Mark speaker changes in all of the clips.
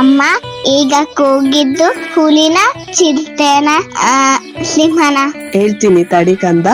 Speaker 1: ಅಮ್ಮ ಈಗ ಕೂಗಿದ್ದು ಹುಲಿನ ಚಿರತೆನ ಆ, ಸಿಂಹನ
Speaker 2: ಹೇಳ್ತೀನಿ ತಡಿ ಕಂದ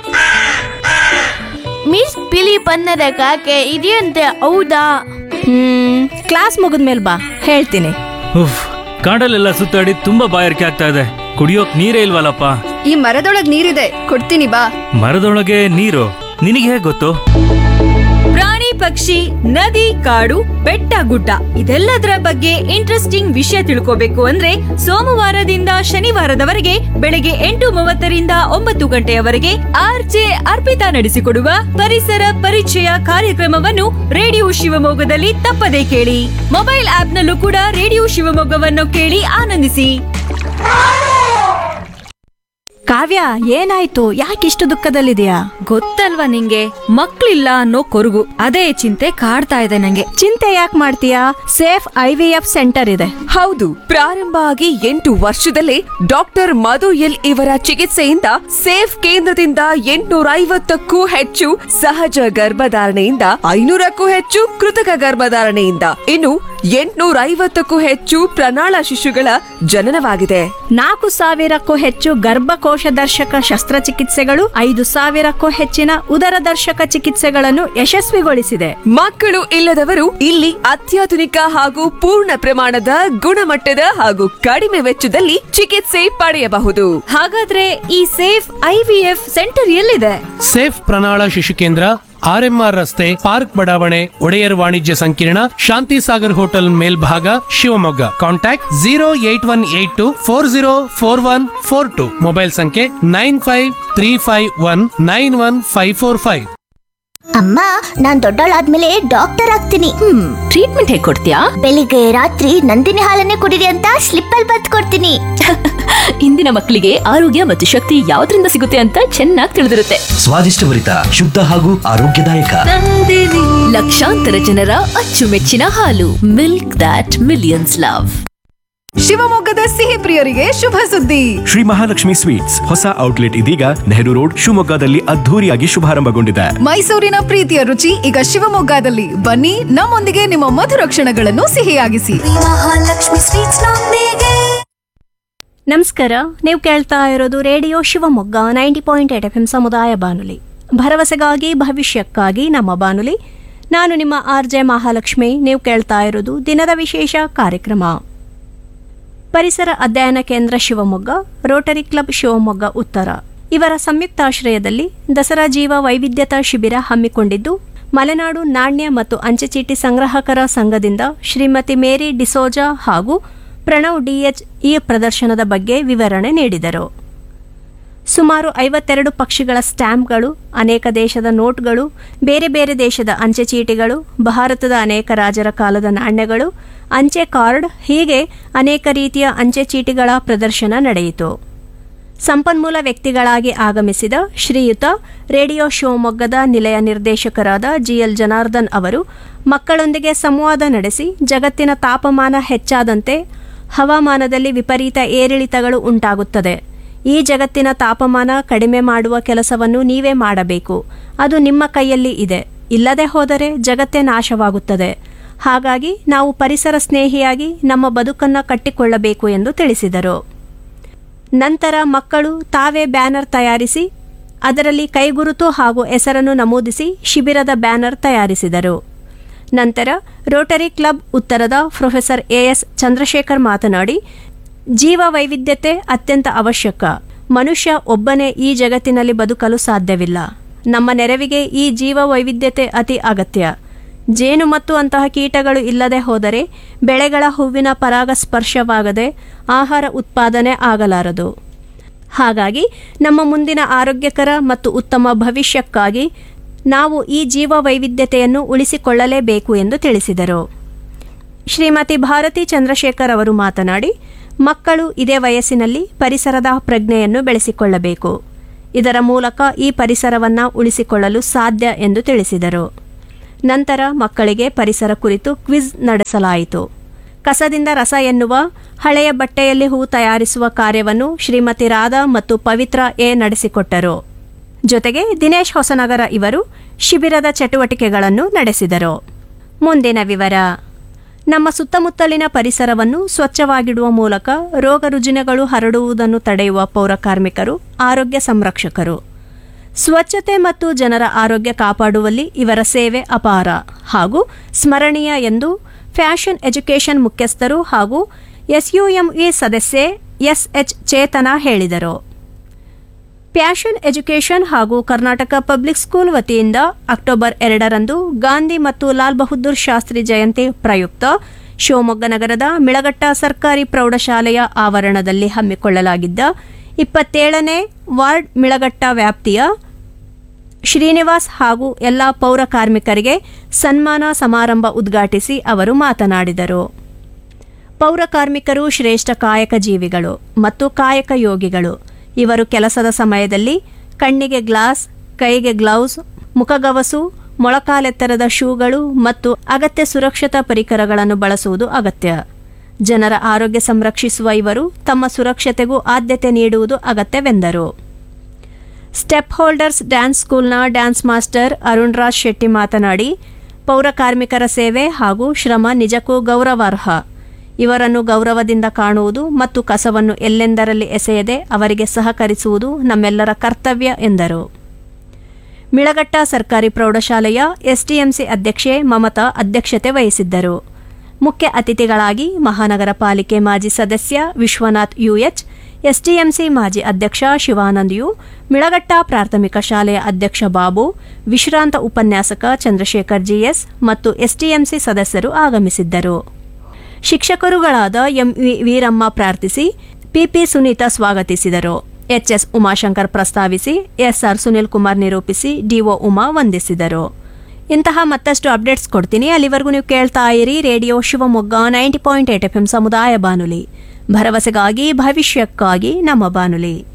Speaker 3: ಮಿಸ್ ಬಿಳಿ ಬಣ್ಣದ ಕಾಗೆ ಇದೆಯಂತೆ ಹೌದಾ
Speaker 4: ಹ್ಮ್ ಕ್ಲಾಸ್ ಮುಗಿದ್ಮೇಲೆ ಬಾ ಹೇಳ್ತೀನಿ
Speaker 5: ಉಫ್ ಕಾಡಲ್ಲೆಲ್ಲ ಸುತ್ತಾಡಿ ತುಂಬಾ ಬಾಯಾರಿಕೆ ಆಗ್ತಾ ಇದೆ ಕುಡಿಯೋಕ್ ನೀರೇ ಇಲ್ವಲ್ಲಪ್ಪ
Speaker 6: ಈ ಮರದೊಳಗ್ ನೀರಿದೆ ಕೊಡ್ತೀನಿ ಬಾ
Speaker 5: ಮರದೊಳಗೆ ನೀರು ನಿನಗೆ ಹೇಗ್ ಗೊತ್ತು
Speaker 7: ಪ್ರಾಣಿ ಪಕ್ಷಿ ನದಿ ಕಾಡು ಬೆಟ್ಟ ಗುಡ್ಡ ಇದೆಲ್ಲದರ ಬಗ್ಗೆ ಇಂಟ್ರೆಸ್ಟಿಂಗ್ ವಿಷಯ ತಿಳ್ಕೋಬೇಕು ಅಂದ್ರೆ ಸೋಮವಾರದಿಂದ ಶನಿವಾರದವರೆಗೆ ಬೆಳಗ್ಗೆ ಎಂಟು ಮೂವತ್ತರಿಂದ ಒಂಬತ್ತು ಗಂಟೆಯವರೆಗೆ ಆರ್ಜೆ ಅರ್ಪಿತಾ ನಡೆಸಿಕೊಡುವ ಪರಿಸರ ಪರಿಚಯ ಕಾರ್ಯಕ್ರಮವನ್ನು ರೇಡಿಯೋ ಶಿವಮೊಗ್ಗದಲ್ಲಿ ತಪ್ಪದೇ ಕೇಳಿ ಮೊಬೈಲ್ ಆಪ್ನಲ್ಲೂ ಕೂಡ ರೇಡಿಯೋ ಶಿವಮೊಗ್ಗವನ್ನು ಕೇಳಿ ಆನಂದಿಸಿ
Speaker 4: ಕಾವ್ಯ ಏನಾಯ್ತು ಯಾಕಿಷ್ಟು ದುಃಖದಲ್ಲಿದೆಯಾ
Speaker 7: ಗೊತ್ತಲ್ವಾ ನಿಂಗೆ ಮಕ್ಳಿಲ್ಲ ಅನ್ನೋ ಕೊರಗು ಅದೇ ಚಿಂತೆ ಕಾಡ್ತಾ ಇದೆ ನಂಗೆ
Speaker 4: ಚಿಂತೆ ಯಾಕೆ ಮಾಡ್ತೀಯಾ safe I V F centre ಇದೆ
Speaker 8: ಹೌದು ಪ್ರಾರಂಭ ಆಗಿ ಎಂಟು ವರ್ಷದಲ್ಲೇ ಡಾಕ್ಟರ್ ಮಧು ಎಲ್ ಇವರ ಚಿಕಿತ್ಸೆಯಿಂದ ಸೇಫ್ ಕೇಂದ್ರದಿಂದ ಎಂಟುನೂರ ಐವತ್ತಕ್ಕೂ ಹೆಚ್ಚು ಸಹಜ ಗರ್ಭಧಾರಣೆಯಿಂದ ಐನೂರಕ್ಕೂ ಹೆಚ್ಚು ಕೃತಕ ಗರ್ಭಧಾರಣೆಯಿಂದ ಇನ್ನು ಎಂಟುನೂರ ಐವತ್ತಕ್ಕೂ ಹೆಚ್ಚು ಪ್ರಣಾಳ ಶಿಶುಗಳ ಜನನವಾಗಿದೆ
Speaker 4: ನಾಲ್ಕು ಸಾವಿರಕ್ಕೂ ಹೆಚ್ಚು ಗರ್ಭಕೋಶ ದರ್ಶಕ ಶಸ್ತ್ರಚಿಕಿತ್ಸೆಗಳು ಐದು ಸಾವಿರಕ್ಕೂ ಹೆಚ್ಚಿನ ಉದರ ದರ್ಶಕ ಚಿಕಿತ್ಸೆಗಳನ್ನು ಯಶಸ್ವಿಗೊಳಿಸಿದೆ
Speaker 8: ಮಕ್ಕಳು ಇಲ್ಲದವರು ಇಲ್ಲಿ ಅತ್ಯಾಧುನಿಕ ಹಾಗೂ ಪೂರ್ಣ ಪ್ರಮಾಣದ ಗುಣಮಟ್ಟದ ಹಾಗೂ ಕಡಿಮೆ ವೆಚ್ಚದಲ್ಲಿ ಚಿಕಿತ್ಸೆ ಪಡೆಯಬಹುದು
Speaker 7: ಹಾಗಾದ್ರೆ ಈ ಸೇಫ್ ಐವಿಎಫ್ ಸೆಂಟರ್ ಎಲ್ಲಿದೆ
Speaker 9: ಸೇಫ್ ಪ್ರಣಾಳ ಶಿಶು ಕೇಂದ್ರ ಆರ್ಎಂಆರ್ ರಸ್ತೆ ಪಾರ್ಕ್ ಬಡಾವಣೆ ಒಡೆಯರ್ ವಾಣಿಜ್ಯ ಸಂಕೀರ್ಣ ಶಾಂತಿ ಸಾಗರ್ ಹೋಟೆಲ್ ಮೇಲ್ಭಾಗ Shivamogga contact zero eight one eight two four zero four one four two mobile ಸಂಖ್ಯೆ nine five three five one nine one five four five
Speaker 1: ಅಮ್ಮ ನಾನ್ ದೊಡ್ಡವಳಾದ್ಮೇಲೆ ಡಾಕ್ಟರ್ ಆಗ್ತೀನಿ
Speaker 8: ಹ್ಮ್ ಟ್ರೀಟ್ಮೆಂಟ್ ಹೇಗೆ ಕೊಡ್ತೀಯಾ
Speaker 1: ಬೆಳಿಗ್ಗೆ ರಾತ್ರಿ ನಂದಿನಿ ಹಾಲನ್ನೇ ಕುಡಿರಿ ಅಂತ ಸ್ಲಿಪ್ ಅಲ್ಲಿ ಬತ್ ಕೊಡ್ತೀನಿ
Speaker 8: ಇಂದಿನ ಮಕ್ಕಳಿಗೆ ಆರೋಗ್ಯ ಮತ್ತು ಶಕ್ತಿ ಯಾವ್ದ್ರಿಂದ ಸಿಗುತ್ತೆ ಅಂತ ಚೆನ್ನಾಗಿ ತಿಳಿದಿರುತ್ತೆ
Speaker 10: ಸ್ವಾದಿಷ್ಟಭರಿತ ಶುದ್ಧ ಹಾಗೂ ಆರೋಗ್ಯದಾಯಕ
Speaker 8: ಲಕ್ಷಾಂತರ ಜನರ ಅಚ್ಚುಮೆಚ್ಚಿನ ಹಾಲು ಮಿಲ್ಕ್ ದಾಟ್ ಮಿಲಿಯನ್ಸ್ ಲವ್
Speaker 6: ಶಿವಮೊಗ್ಗದ ಸಿಹಿ ಪ್ರಿಯರಿಗೆ ಶುಭ ಸುದ್ದಿ
Speaker 11: ಶ್ರೀ ಮಹಾಲಕ್ಷ್ಮಿ ಸ್ವೀಟ್ಸ್ ಹೊಸ ಔಟ್ಲೆಟ್ ಇದೀಗ ನೆಹರು ರೋಡ್ ಶಿವಮೊಗ್ಗದಲ್ಲಿ ಅದ್ಧೂರಿಯಾಗಿ ಶುಭಾರಂಭಗೊಂಡಿದೆ
Speaker 6: ಮೈಸೂರಿನ ಪ್ರೀತಿಯ ರುಚಿ ಈಗ ಶಿವಮೊಗ್ಗದಲ್ಲಿ ಬನ್ನಿ ನಮ್ಮೊಂದಿಗೆ ನಿಮ್ಮ ಮಧುರ ಕ್ಷಣಗಳನ್ನು ಸಿಹಿಯಾಗಿಸಿ
Speaker 4: ನಮಸ್ಕಾರ ನೀವು ಕೇಳ್ತಾ ಇರೋದು radio Shivamogga ninety point eight F M ಸಮುದಾಯ ಬಾನುಲಿ ಭರವಸೆಗಾಗಿ ಭವಿಷ್ಯಕ್ಕಾಗಿ ನಮ್ಮ ಬಾನುಲಿ ನಾನು ನಿಮ್ಮ ಆರ್ ಜೆ ಮಹಾಲಕ್ಷ್ಮಿ ನೀವು ಕೇಳ್ತಾ ಇರೋದು ದಿನದ ವಿಶೇಷ ಕಾರ್ಯಕ್ರಮ ಪರಿಸರ ಅಧ್ಯಯನ ಕೇಂದ್ರ ಶಿವಮೊಗ್ಗ ರೋಟರಿ ಕ್ಲಬ್ ಶಿವಮೊಗ್ಗ ಉತ್ತರ ಇವರ ಸಂಯುಕ್ತಾಶ್ರಯದಲ್ಲಿ ದಸರಾ ಜೀವ ವೈವಿಧ್ಯತಾ ಶಿಬಿರ ಹಮ್ಮಿಕೊಂಡಿದ್ದು ಮಲೆನಾಡು ನಾಣ್ಯ ಮತ್ತು ಅಂಚೆಚೀಟಿ ಸಂಗ್ರಾಹಕರ ಸಂಘದಿಂದ ಶ್ರೀಮತಿ ಮೇರಿ ಡಿಸೋಜಾ ಹಾಗೂ ಪ್ರಣವ್ ಡಿಎಚ್ ಈ ಪ್ರದರ್ಶನದ ಬಗ್ಗೆ ವಿವರಣೆ ನೀಡಿದರು ಸುಮಾರು ಐವತ್ತೆರಡು ಪಕ್ಷಿಗಳ ಸ್ಟ್ಯಾಂಪ್ಗಳು ಅನೇಕ ದೇಶದ ನೋಟ್ಗಳು ಬೇರೆ ಬೇರೆ ದೇಶದ ಅಂಚೆ ಚೀಟಿಗಳು ಭಾರತದ ಅನೇಕ ರಾಜರ ಕಾಲದ ನಾಣ್ಯಗಳು ಅಂಚೆ ಕಾರ್ಡ್ ಹೀಗೆ ಅನೇಕ ರೀತಿಯ ಅಂಚೆ ಚೀಟಿಗಳ ಪ್ರದರ್ಶನ ನಡೆಯಿತು ಸಂಪನ್ಮೂಲ ವ್ಯಕ್ತಿಗಳಾಗಿ ಆಗಮಿಸಿದ ಶ್ರೀಯುತ ರೇಡಿಯೋ ಶಿವಮೊಗ್ಗದ ನಿಲಯ ನಿರ್ದೇಶಕರಾದ ಜಿಎಲ್ ಜನಾರ್ದನ್ ಅವರು ಮಕ್ಕಳೊಂದಿಗೆ ಸಂವಾದ ನಡೆಸಿ ಜಗತ್ತಿನ ತಾಪಮಾನ ಹೆಚ್ಚಾದಂತೆ ಹವಾಮಾನದಲ್ಲಿ ವಿಪರೀತ ಏರಿಳಿತಗಳು ಉಂಟಾಗುತ್ತದೆ ಈ ಜಗತ್ತಿನ ತಾಪಮಾನ ಕಡಿಮೆ ಮಾಡುವ ಕೆಲಸವನ್ನು ನೀವೇ ಮಾಡಬೇಕು ಅದು ನಿಮ್ಮ ಕೈಯಲ್ಲಿ ಇದೆ ಇಲ್ಲದೆ ಹೋದರೆ ಜಗತ್ತೇ ನಾಶವಾಗುತ್ತದೆ ಹಾಗಾಗಿ ನಾವು ಪರಿಸರ ಸ್ನೇಹಿಯಾಗಿ ನಮ್ಮ ಬದುಕನ್ನು ಕಟ್ಟಿಕೊಳ್ಳಬೇಕು ಎಂದು ತಿಳಿಸಿದರು ನಂತರ ಮಕ್ಕಳು ತಾವೇ ಬ್ಯಾನರ್ ತಯಾರಿಸಿ ಅದರಲ್ಲಿ ಕೈಗುರುತು ಹಾಗೂ ಹೆಸರನ್ನು ನಮೂದಿಸಿ ಶಿಬಿರದ ಬ್ಯಾನರ್ ತಯಾರಿಸಿದರು ನಂತರ ರೋಟರಿ ಕ್ಲಬ್ ಉತ್ತರದ ಪ್ರೊಫೆಸರ್ ಎಎಸ್ ಚಂದ್ರಶೇಖರ್ ಮಾತನಾಡಿ ಜೀವ ವೈವಿಧ್ಯತೆ ಅತ್ಯಂತ ಅವಶ್ಯಕ ಮನುಷ್ಯ ಒಬ್ಬನೇ ಈ ಜಗತ್ತಿನಲ್ಲಿ ಬದುಕಲು ಸಾಧ್ಯವಿಲ್ಲ ನಮ್ಮ ನೆರವಿಗೆ ಈ ಜೀವ ವೈವಿಧ್ಯತೆ ಅತಿ ಅಗತ್ಯ ಜೇನು ಮತ್ತು ಅಂತಹ ಕೀಟಗಳು ಇಲ್ಲದೆ ಹೋದರೆ ಬೆಳೆಗಳ ಹೂವಿನ ಪರಾಗಸ್ಪರ್ಶವಾಗದೆ ಆಹಾರ ಉತ್ಪಾದನೆ ಆಗಲಾರದು ಹಾಗಾಗಿ ನಮ್ಮ ಮುಂದಿನ ಆರೋಗ್ಯಕರ ಮತ್ತು ಉತ್ತಮ ಭವಿಷ್ಯಕ್ಕಾಗಿ ನಾವು ಈ ಜೀವ ವೈವಿಧ್ಯತೆಯನ್ನು ಉಳಿಸಿಕೊಳ್ಳಲೇಬೇಕು ಎಂದು ತಿಳಿಸಿದರು ಶ್ರೀಮತಿ ಭಾರತಿ ಚಂದ್ರಶೇಖರ್ ಅವರು ಮಾತನಾಡಿ ಮಕ್ಕಳು ಇದೇ ವಯಸ್ಸಿನಲ್ಲಿ ಪರಿಸರದ ಪ್ರಜ್ಞೆಯನ್ನು ಬೆಳೆಸಿಕೊಳ್ಳಬೇಕು ಇದರ ಮೂಲಕ ಈ ಪರಿಸರವನ್ನು ಉಳಿಸಿಕೊಳ್ಳಲು ಸಾಧ್ಯ ಎಂದು ತಿಳಿಸಿದರು ನಂತರ ಮಕ್ಕಳಿಗೆ ಪರಿಸರ ಕುರಿತು ಕ್ವಿಜ್ ನಡೆಸಲಾಯಿತು ಕಸದಿಂದ ರಸ ಎನ್ನುವ ಹಳೆಯ ಬಟ್ಟೆಯಲ್ಲಿ ಹೂ ತಯಾರಿಸುವ ಕಾರ್ಯವನ್ನು ಶ್ರೀಮತಿ ರಾಧಾ ಮತ್ತು ಪವಿತ್ರ ಎ ನಡೆಸಿಕೊಟ್ಟರು ಜೊತೆಗೆ ದಿನೇಶ್ ಹೊಸನಗರ ಇವರು ಶಿಬಿರದ ಚಟುವಟಿಕೆಗಳನ್ನು ನಡೆಸಿದರು ಮುಂದಿನ ವಿವರ ನಮ್ಮ ಸುತ್ತಮುತ್ತಲಿನ ಪರಿಸರವನ್ನು ಸ್ವಚ್ಛವಾಗಿಡುವ ಮೂಲಕ ರೋಗ ರುಜಿನಗಳು ಹರಡುವುದನ್ನು ತಡೆಯುವ ಪೌರ ಕಾರ್ಮಿಕರು ಆರೋಗ್ಯ ಸಂರಕ್ಷಕರು ಸ್ವಚ್ಛತೆ ಮತ್ತು ಜನರ ಆರೋಗ್ಯ ಕಾಪಾಡುವಲ್ಲಿ ಇವರ ಸೇವೆ ಅಪಾರ ಹಾಗೂ ಸ್ಮರಣೀಯ ಎಂದು ಫ್ಯಾಷನ್ ಎಜುಕೇಷನ್ ಮುಖ್ಯಸ್ಥರು ಹಾಗೂ ಎಸ್ಯುಎಂಇ ಸದಸ್ಯೆ ಎಸ್ಎಚ್ ಚೇತನ ಹೇಳಿದರು ಪ್ಯಾಷನ್ ಎಜುಕೇಷನ್ ಹಾಗೂ ಕರ್ನಾಟಕ ಪಬ್ಲಿಕ್ ಸ್ಕೂಲ್ ವತಿಯಿಂದ ಅಕ್ಟೋಬರ್ ಎರಡರಂದು ಗಾಂಧಿ ಮತ್ತು ಲಾಲ್ ಬಹದ್ದೂರ್ ಶಾಸ್ತ್ರಿ ಜಯಂತಿ ಪ್ರಯುಕ್ತ ಶಿವಮೊಗ್ಗ ನಗರದ ಮಿಳಗಟ್ಟ ಸರ್ಕಾರಿ ಪ್ರೌಢಶಾಲೆಯ ಆವರಣದಲ್ಲಿ ಹಮ್ಮಿಕೊಳ್ಳಲಾಗಿದ್ದ ಇಪ್ಪತ್ತೇಳನೇ ವಾರ್ಡ್ ಮಿಳಗಟ್ಟ ವ್ಯಾಪ್ತಿಯ ಶ್ರೀನಿವಾಸ್ ಹಾಗೂ ಎಲ್ಲ ಪೌರ ಕಾರ್ಮಿಕರಿಗೆ ಸನ್ಮಾನ ಸಮಾರಂಭ ಉದ್ಘಾಟಿಸಿ ಅವರು ಮಾತನಾಡಿದರು ಪೌರ ಕಾರ್ಮಿಕರು ಶ್ರೇಷ್ಠ ಕಾಯಕ ಜೀವಿಗಳು ಮತ್ತು ಕಾಯಕ ಯೋಗಿಗಳು ಇವರು ಕೆಲಸದ ಸಮಯದಲ್ಲಿ ಕಣ್ಣಿಗೆ ಗ್ಲಾಸ್ ಕೈಗೆ ಗ್ಲೌಸ್ ಮುಖಗವಸು ಮೊಳಕಾಲೆತ್ತರದ ಶೂಗಳು ಮತ್ತು ಅಗತ್ಯ ಸುರಕ್ಷತಾ ಪರಿಕರಗಳನ್ನು ಬಳಸುವುದು ಅಗತ್ಯ ಜನರ ಆರೋಗ್ಯ ಸಂರಕ್ಷಿಸುವ ಇವರು ತಮ್ಮ ಸುರಕ್ಷತೆಗೂ ಆದ್ಯತೆ ನೀಡುವುದು ಅಗತ್ಯವೆಂದರು ಸ್ಟೆಪ್ ಹೋಲ್ಡರ್ಸ್ ಡ್ಯಾನ್ಸ್ ಸ್ಕೂಲ್ನ ಡ್ಯಾನ್ಸ್ ಮಾಸ್ಟರ್ ಅರುಣ್ ರಾಜ್ ಶೆಟ್ಟಿ ಮಾತನಾಡಿ ಪೌರ ಕಾರ್ಮಿಕರ ಸೇವೆ ಹಾಗೂ ಶ್ರಮ ನಿಜಕ್ಕೂ ಗೌರವಾರ್ಹ ಇವರನ್ನು ಗೌರವದಿಂದ ಕಾಣುವುದು ಮತ್ತು ಕಸವನ್ನು ಎಲ್ಲೆಂದರಲ್ಲಿ ಎಸೆಯದೆ ಅವರಿಗೆ ಸಹಕರಿಸುವುದು ನಮ್ಮೆಲ್ಲರ ಕರ್ತವ್ಯ ಎಂದರು ಮಿಳಗಟ್ಟ ಸರ್ಕಾರಿ ಪ್ರೌಢಶಾಲೆಯ ಎಸ್ಟಿಎಂಸಿ ಅಧ್ಯಕ್ಷೆ ಮಮತಾ ಅಧ್ಯಕ್ಷತೆ ವಹಿಸಿದ್ದರು ಮುಖ್ಯ ಅತಿಥಿಗಳಾಗಿ ಮಹಾನಗರ ಪಾಲಿಕೆ ಮಾಜಿ ಸದಸ್ಯ ವಿಶ್ವನಾಥ್ ಯುಎಚ್ ಎಸ್ಟಿಎಂಸಿ ಮಾಜಿ ಅಧ್ಯಕ್ಷ ಶಿವಾನಂದ್ ಯು ಮಿಳಗಟ್ಟ ಪ್ರಾಥಮಿಕ ಶಾಲೆಯ ಅಧ್ಯಕ್ಷ ಬಾಬು ವಿಶ್ರಾಂತ ಉಪನ್ಯಾಸಕ ಚಂದ್ರಶೇಖರ್ ಜಿಎಸ್ ಮತ್ತು ಎಸ್ಟಿಎಂಸಿ ಸದಸ್ಯರು ಆಗಮಿಸಿದ್ದರು ಶಿಕ್ಷಕರುಗಳಾದ ಎಂವಿ ವೀರಮ್ಮ ಪ್ರಾರ್ಥಿಸಿ ಪಿಪಿ ಸುನೀತಾ ಸ್ವಾಗತಿಸಿದರು ಎಚ್ಎಸ್ ಉಮಾಶಂಕರ್ ಪ್ರಸ್ತಾವಿಸಿ ಎಸ್ಆರ್ ಸುನಿಲ್ ಕುಮಾರ್ ನಿರೂಪಿಸಿ ಡಿಒ ಉಮಾ ವಂದಿಸಿದರು ಇಂತಹ ಮತ್ತಷ್ಟು ಅಪ್ಡೇಟ್ಸ್ ಕೊಡ್ತೀನಿ ಅಲ್ಲಿವರೆಗೂ ನೀವು ಕೇಳ್ತಾ ಇರಿ radio Shivamogga ninety point eight F M ಸಮುದಾಯ ಬಾನುಲಿ ಭರವಸೆಗಾಗಿ ಭವಿಷ್ಯಕ್ಕಾಗಿ ನಮ್ಮ ಬಾನುಲಿ